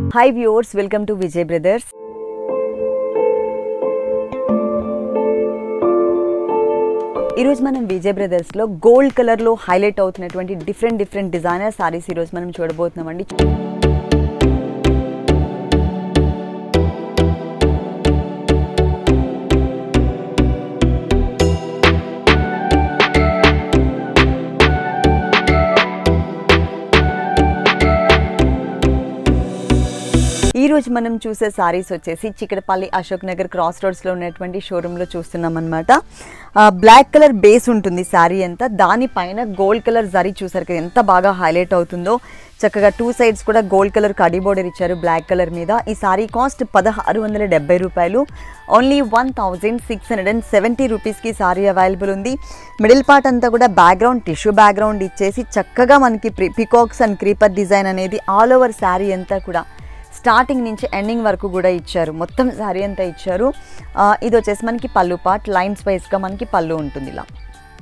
hi viewers welcome to Vijay brothers ఈరోజు మనం విజయ్ బ్రదర్స్లో గోల్డ్ కలర్లో హైలైట్ అవుతున్నటువంటి డిఫరెంట్ డిఫరెంట్ డిజైనర్ సారీస్ ఈరోజు మనం చూడబోతున్నామండి ఈ రోజు మనం చూసే సారీస్ వచ్చేసి చిక్కడపల్లి అశోక్ నగర్ క్రాస్ రోడ్స్లో ఉన్నటువంటి షోరూంలో చూస్తున్నాం అనమాట బ్లాక్ కలర్ బేస్ ఉంటుంది శారీ అంతా దానిపైన గోల్డ్ కలర్ జరీ చూసారు కదా ఎంత బాగా హైలైట్ అవుతుందో చక్కగా టూ సైడ్స్ కూడా గోల్డ్ కలర్ కడీ బోర్డర్ ఇచ్చారు బ్లాక్ కలర్ మీద ఈ సారీ కాస్ట్ పదహారు వందల డెబ్బై రూపాయలు only one thousand six hundred and seventy రూపీస్కి సారీ అవైలబుల్ ఉంది మిడిల్ పార్ట్ అంతా కూడా బ్యాక్గ్రౌండ్ టిష్యూ బ్యాక్గ్రౌండ్ ఇచ్చేసి చక్కగా మనకి పికాక్స్ అండ్ క్రీపర్ డిజైన్ అనేది ఆల్ ఓవర్ శారీ అంతా కూడా స్టార్టింగ్ నుంచి ఎండింగ్ వరకు కూడా ఇచ్చారు మొత్తం శారీ అంతా ఇచ్చారు ఆ, ఇది వచ్చేసి మనకి పళ్ళు పార్ట్ లైన్స్ వైజ్గా మనకి పళ్ళు ఉంటుంది ఇలా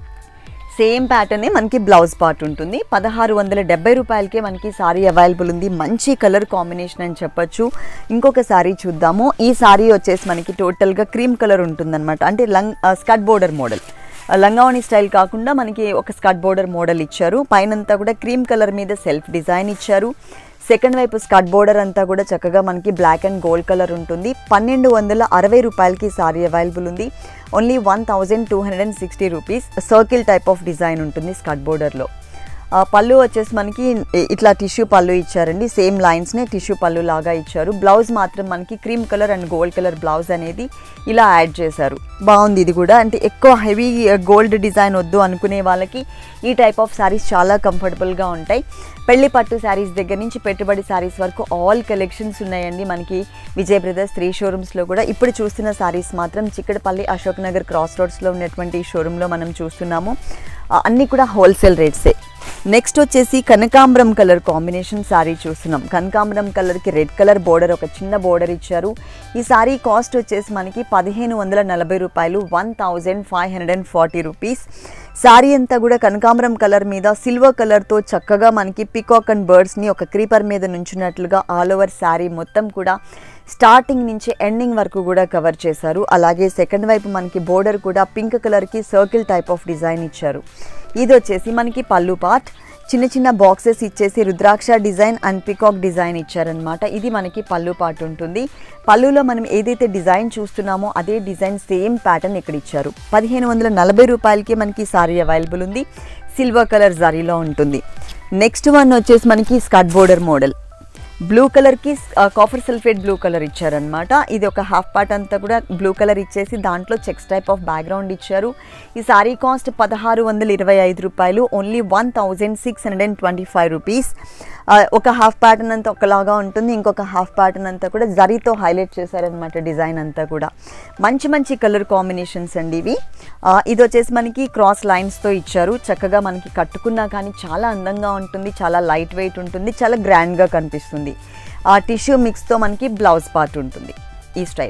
సేమ్ ప్యాటర్నే మనకి బ్లౌజ్ పార్ట్ ఉంటుంది పదహారు వందల డెబ్బై రూపాయలకే మనకి సారీ అవైలబుల్ ఉంది మంచి కలర్ కాంబినేషన్ అని చెప్పొచ్చు ఇంకొక సారీ చూద్దాము ఈ సారీ వచ్చేసి మనకి టోటల్గా క్రీమ్ కలర్ ఉంటుందన్నమాట అంటే లంగ్ స్కట్ బోర్డర్ మోడల్ లంగావణి స్టైల్ కాకుండా మనకి ఒక స్కట్ బోర్డర్ మోడల్ ఇచ్చారు పైనంతా కూడా క్రీమ్ కలర్ మీద సెల్ఫ్ డిజైన్ ఇచ్చారు సెకండ్ వైపు స్కట్ బోర్డర్ అంతా కూడా చక్కగా మనకి బ్లాక్ అండ్ గోల్డ్ కలర్ ఉంటుంది పన్నెండు వందల అరవై రూపాయలకి సారీ అవైలబుల్ ఉంది only one thousand two hundred and sixty rupees circle type of design ఉంటుంది స్కట్ బోర్డర్లో ఆ, పళ్ళు వచ్చేసి మనకి ఇ- ఇట్లా టిష్యూ పళ్ళు ఇచ్చారండి సేమ్ లైన్స్నే టిష్యూ పళ్ళు లాగా ఇచ్చారు బ్లౌజ్ మాత్రం మనకి cream colour and gold colour blouse అనేది ఇలా యాడ్ చేశారు బాగుంది ఇది కూడా అంటే ఎక్కువ హెవీ గోల్డ్ డిజైన్ వద్దు అనుకునే వాళ్ళకి ఈ టైప్ ఆఫ్ శారీస్ చాలా కంఫర్టబుల్గా ఉంటాయి పెళ్లి పట్టు శారీస్ దగ్గర నుంచి పెట్టుబడి శారీస్ వరకు ఆల్ కలెక్షన్స్ ఉన్నాయండి మనకి విజయ్ బ్రదర్స్ త్రీ షోరూమ్స్లో కూడా ఇప్పుడు చూస్తున్న శారీస్ మాత్రం చిక్కడపల్లి అశోక్ నగర్ క్రాస్ రోడ్స్లో ఉన్నటువంటి ఈ షోరూంలో మనం చూస్తున్నాము ఆ, అన్నీ కూడా హోల్సేల్ రేట్సే నెక్స్ట్ వచ్చేసి కనకాంబరం కలర్ కాంబినేషన్ శారీ చూస్తున్నాం కనకాంబరం కలర్కి రెడ్ కలర్ బోర్డర్ ఒక చిన్న బోర్డర్ ఇచ్చారు ఈ శారీ కాస్ట్ వచ్చేసి మనకి పదిహేను వందల నలభై రూపాయలు one thousand five hundred and forty rupees saree అంతా కూడా కనకాంబరం కలర్ మీద సిల్వర్ కలర్తో చక్కగా మనకి పికాక్ అండ్ బర్డ్స్ని ఒక క్రీపర్ మీద నుంచున్నట్లుగా ఆల్ ఓవర్ శారీ మొత్తం కూడా స్టార్టింగ్ నుంచి ఎండింగ్ వరకు కూడా కవర్ చేశారు అలాగే సెకండ్ వైపు మనకి బోర్డర్ కూడా పింక్ కలర్కి సర్కిల్ టైప్ ఆఫ్ డిజైన్ ఇచ్చారు ఇది వచ్చేసి మనకి పళ్ళు పార్ట్ చిన్న చిన్న బాక్సెస్ ఇచ్చేసి rudraksha design and peacock design ఇచ్చారనమాట ఇది మనకి పళ్ళు పార్ట్ ఉంటుంది పళ్ళులో మనం ఏదైతే డిజైన్ చూస్తున్నామో అదే డిజైన్ సేమ్ ప్యాటర్న్ ఇక్కడ ఇచ్చారు పదిహేను వందల నలభై రూపాయలకి మనకి సారీ అవైలబుల్ ఉంది సిల్వర్ కలర్ జరీలో ఉంటుంది నెక్స్ట్ వన్ వచ్చేసి మనకి స్కట్ బోర్డర్ మోడల్ బ్లూ కలర్కి కాఫర్ సల్ఫేట్ బ్లూ కలర్ ఇచ్చారనమాట ఇది ఒక హాఫ్ పార్ట్ అంతా కూడా బ్లూ కలర్ ఇచ్చేసి దాంట్లో చెక్స్ టైప్ ఆఫ్ బ్యాక్గ్రౌండ్ ఇచ్చారు ఈ సారీ కాస్ట్ పదహారు వందల ఇరవై ఐదు రూపాయలు only one thousand six hundred and twenty five rupees ఒక హాఫ్ ప్యాటర్న్ అంతా ఒకలాగా ఉంటుంది ఇంకొక హాఫ్ ప్యాటర్న్ అంతా కూడా జరీతో హైలైట్ చేశారనమాట డిజైన్ అంతా కూడా మంచి మంచి కలర్ కాంబినేషన్స్ అండి ఇవి ఆ, ఇది వచ్చేసి మనకి క్రాస్ లైన్స్తో ఇచ్చారు చక్కగా మనకి కట్టుకున్నా కానీ చాలా అందంగా ఉంటుంది చాలా లైట్ వెయిట్ ఉంటుంది చాలా గ్రాండ్గా కనిపిస్తుంది ఆ టిష్యూ మిక్స్తో మనకి బ్లౌజ్ పార్ట్ ఉంటుంది ఈ స్టైల్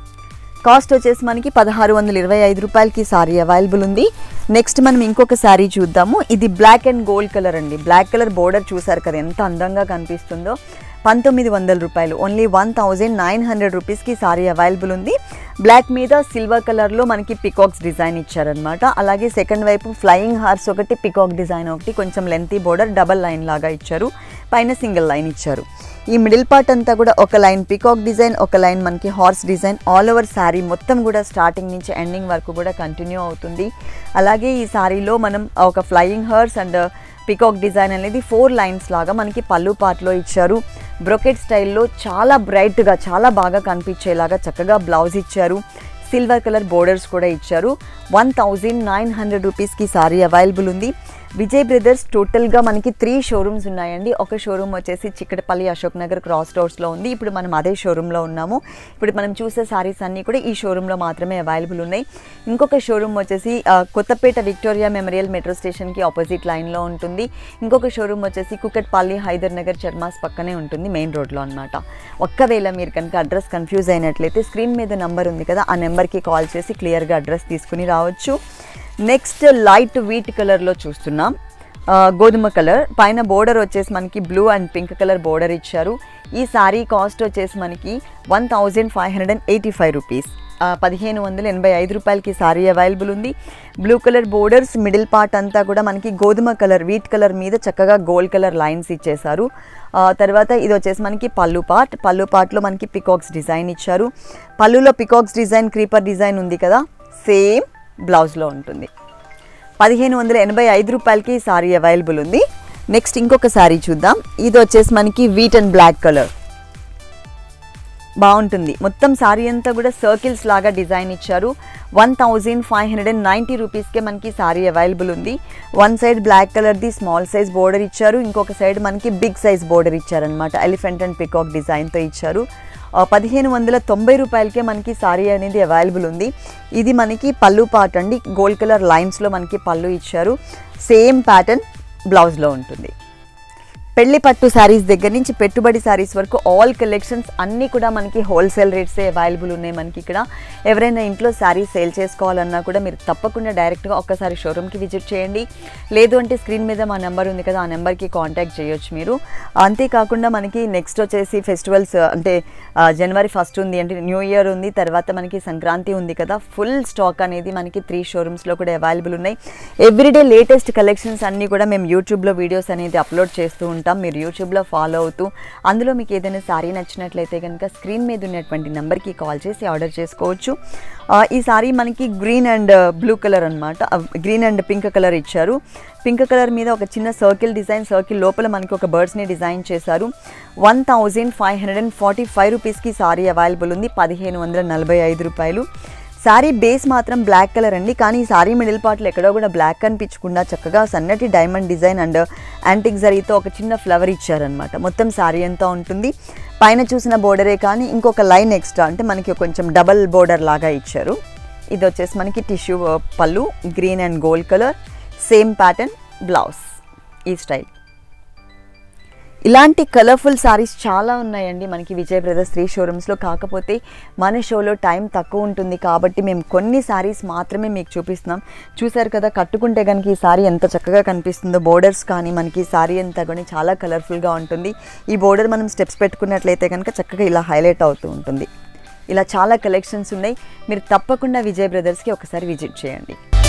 కాస్ట్ వచ్చేసి మనకి పదహారు వందల ఇరవై ఐదు రూపాయలకి సారీ అవైలబుల్ ఉంది నెక్స్ట్ మనం ఇంకొక శారీ చూద్దాము ఇది బ్లాక్ అండ్ గోల్డ్ కలర్ అండి బ్లాక్ కలర్ బోర్డర్ చూసారు కదా ఎంత అందంగా కనిపిస్తుందో పంతొమ్మిది వందల రూపాయలు only one thousand nine hundred రూపీస్కి సారీ అవైలబుల్ ఉంది బ్లాక్ మీద సిల్వర్ కలర్లో మనకి పికాక్స్ డిజైన్ ఇచ్చారనమాట అలాగే సెకండ్ వైపు ఫ్లయింగ్ హార్స్ ఒకటి పికాక్ డిజైన్ ఒకటి కొంచెం లెంతీ బోర్డర్ డబల్ లైన్ లాగా ఇచ్చారు పైన సింగిల్ లైన్ ఇచ్చారు ఈ మిడిల్ పార్ట్ అంతా కూడా ఒక లైన్ పికాక్ డిజైన్ ఒక లైన్ మనకి horse design all over saree మొత్తం కూడా స్టార్టింగ్ నుంచి ఎండింగ్ వరకు కూడా కంటిన్యూ అవుతుంది అలాగే ఈ శారీలో మనం ఒక flying horse and peacock design అనేది ఫోర్ లైన్స్ లాగా మనకి పళ్ళు పార్ట్లో ఇచ్చారు బ్రొకెట్ స్టైల్లో చాలా బ్రైట్గా చాలా బాగా కనిపించేలాగా చక్కగా బ్లౌజ్ ఇచ్చారు సిల్వర్ కలర్ బోర్డర్స్ కూడా ఇచ్చారు వన్ థౌజండ్ నైన్ హండ్రెడ్ రూపీస్కి సారీ అవైలబుల్ ఉంది విజయ్ బ్రదర్స్ టోటల్గా మనకి త్రీ షోరూమ్స్ ఉన్నాయండి ఒక షోరూమ్ వచ్చేసి చిక్కడపల్లి అశోక్ నగర్ క్రాస్ రోడ్స్లో ఉంది ఇప్పుడు మనం అదే షోరూంలో ఉన్నాము ఇప్పుడు మనం చూసే సారీస్ అన్నీ కూడా ఈ షోరూంలో మాత్రమే అవైలబుల్ ఉన్నాయి ఇంకొక షోరూమ్ వచ్చేసి ఆ, కొత్తపేట విక్టోరియా మెమోరియల్ మెట్రో స్టేషన్కి ఆపోజిట్ లైన్లో ఉంటుంది ఇంకొక షోరూమ్ వచ్చేసి కుకట్పల్లి హైదర్ నగర్ చర్మాస్ పక్కనే ఉంటుంది మెయిన్ రోడ్లో అనమాట ఒక్కవేళ మీరు కనుక అడ్రస్ కన్ఫ్యూజ్ అయినట్లయితే స్క్రీన్ మీద నెంబర్ ఉంది కదా ఆ నెంబర్కి కాల్ చేసి క్లియర్గా అడ్రస్ తీసుకుని రావచ్చు నెక్స్ట్ లైట్ వీట్ కలర్లో చూస్తున్నాం ఆ, గోధుమ కలర్ పైన బోర్డర్ వచ్చేసి మనకి blue and pink colour border ఇచ్చారు ఈ శారీ కాస్ట్ వచ్చేసి మనకి one thousand five hundred and eighty five rupees పదిహేను వందల ఎనభై ఐదు రూపాయలకి శారీ అవైలబుల్ ఉంది blue colour borders middle part అంతా కూడా మనకి గోధుమ కలర్ వీట్ కలర్ మీద చక్కగా గోల్డ్ కలర్ లైన్స్ ఇచ్చేసారు ఆ, తర్వాత ఇది వచ్చేసి మనకి పళ్ళు పార్ట్ పళ్ళు పార్ట్లో మనకి పికాక్స్ డిజైన్ ఇచ్చారు పళ్ళులో పికాక్స్ డిజైన్ క్రీపర్ డిజైన్ ఉంది కదా సేమ్ బ్లౌజ్లో ఉంటుంది పదిహేను వందల ఎనభై ఐదు రూపాయలకి ఈ సారీ అవైలబుల్ ఉంది నెక్స్ట్ ఇంకొక సారీ చూద్దాం ఇది వచ్చేసి మనకి వీట్ అండ్ బ్లాక్ కలర్ బాగుంటుంది మొత్తం సారీ అంతా కూడా సర్కిల్స్ లాగా డిజైన్ ఇచ్చారు one thousand five hundred and ninety రూపీస్కే మనకి సారీ అవైలబుల్ ఉంది వన్ సైడ్ బ్లాక్ కలర్ది స్మాల్ సైజ్ బోర్డర్ ఇచ్చారు ఇంకొక సైడ్ మనకి బిగ్ సైజ్ బోర్డర్ ఇచ్చారనమాట ఎలిఫెంట్ అండ్ పికాక్ డిజైన్తో ఇచ్చారు ఆ, పదిహేను వందల తొంభై రూపాయలకే మనకి సారీ అనేది అవైలబుల్ ఉంది ఇది మనకి పళ్ళు పార్ట్ అండి గోల్డ్ కలర్ లైన్స్లో మనకి పళ్ళు ఇచ్చారు సేమ్ ప్యాటర్న్ బ్లౌజ్లో ఉంటుంది పెళ్లి పట్టు శారీస్ దగ్గర నుంచి పెట్టుబడి శారీస్ వరకు ఆల్ కలెక్షన్స్ అన్నీ కూడా మనకి హోల్సేల్ రేట్సే అవైలబుల్ ఉన్నాయి మనకి ఇక్కడ ఎవరైనా ఇంట్లో శారీస్ సేల్ చేసుకోవాలన్నా కూడా మీరు తప్పకుండా డైరెక్ట్గా ఒక్కసారి షోరూమ్కి విజిట్ చేయండి లేదు అంటే స్క్రీన్ మీద మా నెంబర్ ఉంది కదా ఆ నెంబర్కి కాంటాక్ట్ చేయొచ్చు మీరు అంతేకాకుండా మనకి నెక్స్ట్ వచ్చేసి ఫెస్టివల్స్ అంటే ఆ, జనవరి ఫస్ట్ ఉంది అంటే న్యూ ఇయర్ ఉంది తర్వాత మనకి సంక్రాంతి ఉంది కదా ఫుల్ స్టాక్ అనేది మనకి త్రీ షోరూమ్స్లో కూడా అవైలబుల్ ఉన్నాయి ఎవ్రీడే లేటెస్ట్ కలెక్షన్స్ అన్నీ కూడా మేము యూట్యూబ్లో వీడియోస్ అనేది అప్లోడ్ చేస్తూ ఉంటాం మీరు యూట్యూబ్లో ఫాలో అవుతూ అందులో మీకు ఏదైనా సారీ నచ్చినట్లయితే కనుక స్క్రీన్ మీద ఉన్నటువంటి నెంబర్కి కాల్ చేసి ఆర్డర్ చేసుకోవచ్చు ఆ, ఈ సారీ మనకి గ్రీన్ అండ్ బ్లూ కలర్ అనమాట గ్రీన్ అండ్ పింక్ కలర్ ఇచ్చారు పింక్ కలర్ మీద ఒక చిన్న సర్కిల్ డిజైన్ సర్కిల్ లోపల మనకి ఒక బర్డ్స్ని డిజైన్ చేశారు one thousand five hundred and forty five రూపీస్కి సారీ అవైలబుల్ ఉంది పదిహేను వందల నలభై ఐదు రూపాయలు శారీ బేస్ మాత్రం బ్లాక్ కలర్ అండి కానీ ఈ శారీ మిడిల్ పార్ట్లో ఎక్కడో కూడా బ్లాక్ కనిపించకుండా చక్కగా సన్నటి డైమండ్ డిజైన్ అండ్ యాంటిక్ జరీతో ఒక చిన్న ఫ్లవర్ ఇచ్చారనమాట మొత్తం శారీ అంతా ఉంటుంది పైన చూసిన బోర్డరే కానీ ఇంకొక లైన్ ఎక్స్ట్రా అంటే మనకి కొంచెం డబల్ బోర్డర్ లాగా ఇచ్చారు ఇది వచ్చేసి మనకి టిష్యూ పళ్ళు green and gold colour same pattern blouse ఈ స్టైల్ ఇలాంటి కలర్ఫుల్ సారీస్ చాలా ఉన్నాయండి మనకి విజయ్ బ్రదర్స్ త్రీ షోరూమ్స్లో కాకపోతే మన షోలో టైం తక్కువ ఉంటుంది కాబట్టి మేము కొన్ని సారీస్ మాత్రమే మీకు చూపిస్తున్నాం చూసారు కదా కట్టుకుంటే కనుక ఈ సారీ ఎంత చక్కగా కనిపిస్తుందో బోర్డర్స్ కానీ మనకి సారీ అంతా కానీ చాలా కలర్ఫుల్గా ఉంటుంది ఈ బోర్డర్ మనం స్టెప్స్ పెట్టుకున్నట్లయితే కనుక చక్కగా ఇలా హైలైట్ అవుతూ ఉంటుంది ఇలా చాలా కలెక్షన్స్ ఉన్నాయి మీరు తప్పకుండా విజయ్ బ్రదర్స్కి ఒకసారి విజిట్ చేయండి